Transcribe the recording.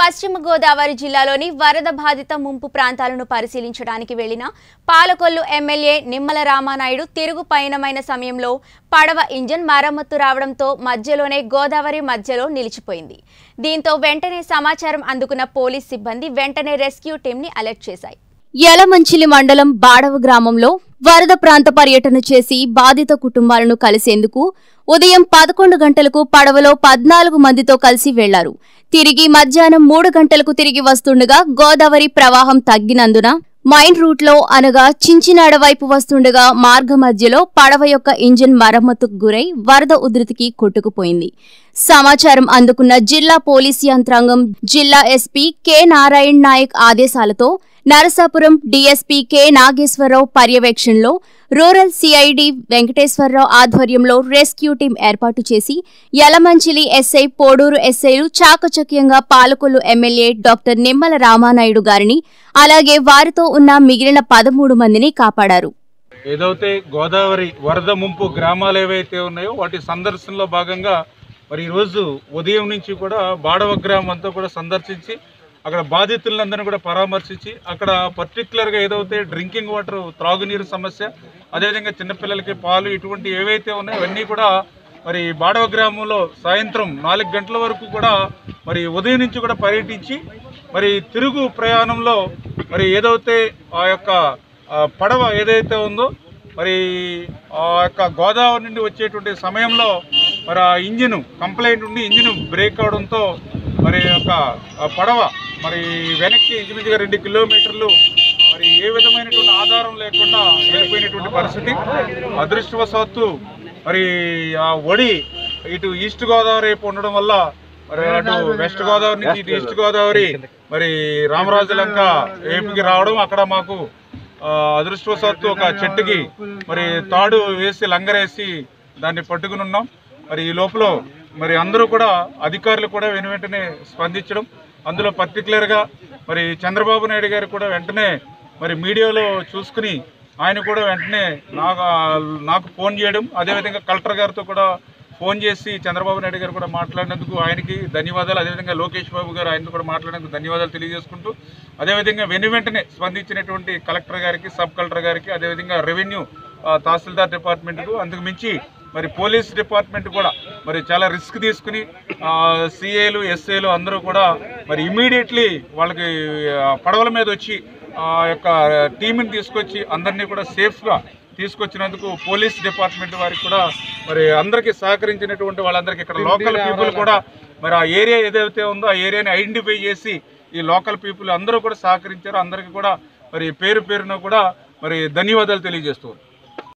పశ్చిమ గోదావరి జిల్లాలోని వరద బాధిత ముంపు ప్రాంతాలను పరిశీలించడానికి వెళ్లిన పాలకొల్లు ఎమ్మెల్యే నిమ్మల రామానాయుడు తిరుగు పయనమైన సమయంలో పడవ ఇంజన్ మరమ్మత్తు రావడంతో మధ్యలోనే గోదావరి మధ్యలో నిలిచిపోయింది దీంతో వెంటనే సమాచారం అందుకున్న పోలీస్ సిబ్బంది వెంటనే రెస్క్యూ టీంని అలర్ట్ చేశాయి యలమంచిలి మండలం బాడవ గ్రామంలో వరద ప్రాంత పర్యటన చేసి బాధిత కుటుంబాలను కలిసేందుకు ఉదయం పదకొండు గంటలకు పడవలో పద్నాలుగు మందితో కలిసి వెళ్లారు తిరిగి మధ్యాహ్నం మూడు గంటలకు తిరిగి వస్తుండగా గోదావరి ప్రవాహం తగ్గినందున మైన్ రూట్లో అనగా చించినాడ వైపు వస్తుండగా మార్గ మధ్యలో పడవ యొక్క ఇంజిన్ మరమ్మతుకు గురై వరద ఉధృతికి కొట్టుకుపోయింది సమాచారం అందుకున్న జిల్లా పోలీస్ యంత్రాంగం జిల్లా ఎస్పీ కె నారాయణ్ నాయక్ ఆదేశాలతో నరసాపురం డీఎస్పీ కె నాగేశ్వరరావు పర్యవేక్షణలో రూరల్ సిఐడి వెంకటేశ్వరరావు ఆధ్వర్యంలో రెస్క్యూ టీం ఏర్పాటు చేసి యలమంచిలి ఎస్ఐ పోడూరు ఎస్ఐలు చాకచక్యంగా పాలకొల్లు ఎమ్మెల్యే డాక్టర్ నిమ్మల రామానాయుడు గారిని అలాగే వారితో ఉన్న మిగిలిన పదమూడు మందిని కాపాడారు ఏదైతే గోదావరి వరద ముంపు గ్రామాలు ఏవైతే ఉన్నాయో వాటి సందర్శనలో భాగంగా మరి ఈరోజు ఉదయం నుంచి కూడా బాడవ గ్రామం అంతా కూడా సందర్శించి అక్కడ బాధితులందరినీ కూడా పరామర్శించి అక్కడ పర్టికులర్గా ఏదైతే డ్రింకింగ్ వాటర్ త్రాగునీరు సమస్య అదేవిధంగా చిన్నపిల్లలకి పాలు ఇటువంటి ఏవైతే ఉన్నాయో అవన్నీ కూడా మరి బాడవ గ్రామంలో సాయంత్రం నాలుగు గంటల వరకు కూడా మరి ఉదయం నుంచి కూడా పర్యటించి మరి తిరుగు ప్రయాణంలో మరి ఏదైతే ఆ యొక్క ఆ పడవ ఏదైతే ఉందో మరి ఆ యొక్క గోదావరి నుండి వచ్చేటువంటి సమయంలో మరి ఆ ఇంజిన్ కంప్లైంట్ ఉండి ఇంజిన్ బ్రేక్ అవడంతో మరి యొక్క ఆ పడవ మరి వెనక్కి ఇంచుమించుగా రెండు కిలోమీటర్లు మరి ఏ విధమైనటువంటి ఆధారం లేకుండా వెళ్ళిపోయినటువంటి పరిస్థితి అదృష్టవశాత్తు మరి ఆ ఒడి ఇటు ఈస్ట్ గోదావరి వైపు ఉండడం వల్ల మరి అటు వెస్ట్ గోదావరి నుంచి ఇటు ఈస్ట్ గోదావరి మరి రామరాజులంక ఏపీకి రావడం అక్కడ మాకు ఆ, అదృష్టవశాత్తు ఒక చెట్టుకి మరి తాడు వేసి లంగరేసి దాన్ని పట్టుకుని ఉన్నాం మరి ఈ లోపల మరి అందరూ కూడా అధికారులు కూడా వెను వెంటనే స్పందించడం అందులో పర్టికులర్గా మరి చంద్రబాబు నాయుడు గారు కూడా వెంటనే మరి మీడియాలో చూసుకుని ఆయన కూడా వెంటనే నాకు నాకు ఫోన్ చేయడం అదేవిధంగా కలెక్టర్ గారితో కూడా ఫోన్ చేసి చంద్రబాబు నాయుడు గారు కూడా మాట్లాడినందుకు ఆయనకి ధన్యవాదాలు అదేవిధంగా లోకేష్ బాబు గారు ఆయనతో కూడా మాట్లాడినందుకు ధన్యవాదాలు తెలియజేసుకుంటూ అదేవిధంగా వెను వెంటనే స్పందించినటువంటి కలెక్టర్ గారికి సబ్ కలెక్టర్ గారికి అదేవిధంగా రెవెన్యూ ఆ, తహసీల్దార్ డిపార్ట్మెంట్కు అందుకు మించి మరి పోలీస్ డిపార్ట్మెంట్ కూడా మరి చాలా రిస్క్ తీసుకుని సిఏలు ఎస్ఏలు అందరూ కూడా మరి ఇమీడియట్లీ వాళ్ళకి ఆ, పడవల మీద వచ్చి ఆ యొక్క టీంని తీసుకొచ్చి అందరినీ కూడా సేఫ్గా తీసుకొచ్చినందుకు పోలీస్ డిపార్ట్మెంట్ వారికి కూడా మరి అందరికీ సహకరించినటువంటి వాళ్ళందరికీ ఇక్కడ లోకల్ పీపుల్ కూడా మరి ఆ ఏరియా ఏదైతే ఉందో ఆ ఏరియాని ఐడెంటిఫై చేసి ఈ లోకల్ పీపుల్ అందరూ కూడా సహకరించారు అందరికీ కూడా మరి పేరు పేరున కూడా మరి ధన్యవాదాలు తెలియజేస్తూ